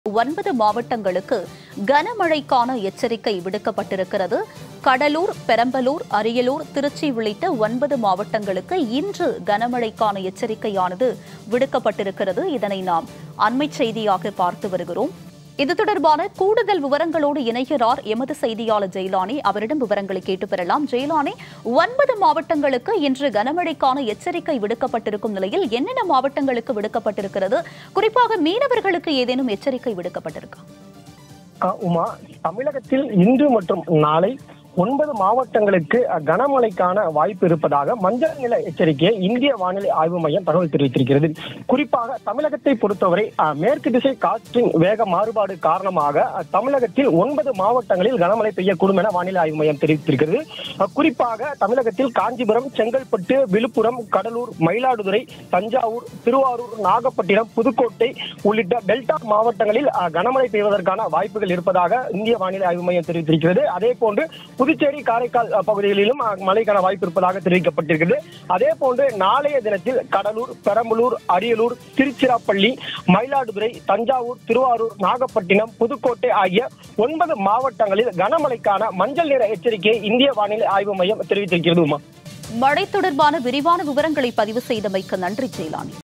ஒன்பது மாவட்டங்களுக்கு கனமழைக்கான எச்சரிக்கை விடுக்கப்பட்டிருக்கிறது கடலூர் பெரம்பலூர் அரியலூர் திருச்சி உள்ளிட்ட ஒன்பது மாவட்டங்களுக்கு இன்று கனமழைக்கான எச்சரிக்கையானது விடுக்கப்பட்டிருக்கிறது இதனை நாம் அண்மை செய்தியாக பார்த்து வருகிறோம் இது தொடர்பான கூடுதல் விவரங்களோடு இணைகிறார் எமது செய்தியாளர் ஜெயலானி அவரிடம் விவரங்களை கேட்டு பெறலாம் ஜெயலானி ஒன்பது மாவட்டங்களுக்கு இன்று கனமழைக்கான எச்சரிக்கை விடுக்கப்பட்டிருக்கும் நிலையில் என்னென்ன மாவட்டங்களுக்கு விடுக்கப்பட்டிருக்கிறது குறிப்பாக மீனவர்களுக்கு ஏதேனும் எச்சரிக்கை விடுக்கப்பட்டிருக்கா அஹ் உமா தமிழகத்தில் இன்று மற்றும் நாளை ஒன்பது மாவட்டங்களுக்கு அஹ், கனமழைக்கான வாய்ப்பு இருப்பதாக மஞ்சள் நில எச்சரிக்கையை இந்திய வானிலை ஆய்வு மையம் தகவல் தெரிவித்திருக்கிறது குறிப்பாக தமிழகத்தை பொறுத்தவரை அஹ், மேற்கு திசை காற்றின் வேக மாறுபாடு காரணமாக அஹ், தமிழகத்தில் ஒன்பது மாவட்டங்களில் கனமழை பெய்யக்கூடும் என வானிலை ஆய்வு மையம் தெரிவித்திருக்கிறது அஹ், குறிப்பாக தமிழகத்தில் காஞ்சிபுரம் செங்கல்பட்டு விழுப்புரம் கடலூர் மயிலாடுதுறை தஞ்சாவூர் திருவாரூர் நாகப்பட்டினம் புதுக்கோட்டை உள்ளிட்ட டெல்டா மாவட்டங்களில் அஹ், கனமழை பெய்வதற்கான வாய்ப்புகள் இருப்பதாக இந்திய வானிலை ஆய்வு மையம் தெரிவித்திருக்கிறது அதே போன்று புதுச்சேரி காரைக்கால் அஹ், பகுதிகளிலும் அஹ், மழைக்கான வாய்ப்பு இருப்பதாக தெரிவிக்கப்பட்டிருக்கிறது அதே போன்று நாளைய தினத்தில் கடலூர் பெரம்பலூர் அரியலூர் திருச்சிராப்பள்ளி மயிலாடுதுறை தஞ்சாவூர் திருவாரூர் நாகப்பட்டினம் புதுக்கோட்டை ஆகிய ஒன்பது மாவட்டங்களில் கனமழைக்கான மஞ்சள் நிற எச்சரிக்கையை இந்திய வானிலை ஆய்வு மையம் தெரிவித்திருக்கிறது உமா மழை தொடர்பான விரிவான விவரங்களை பதிவு செய்தமைக்கு நன்றி ஜெயலானி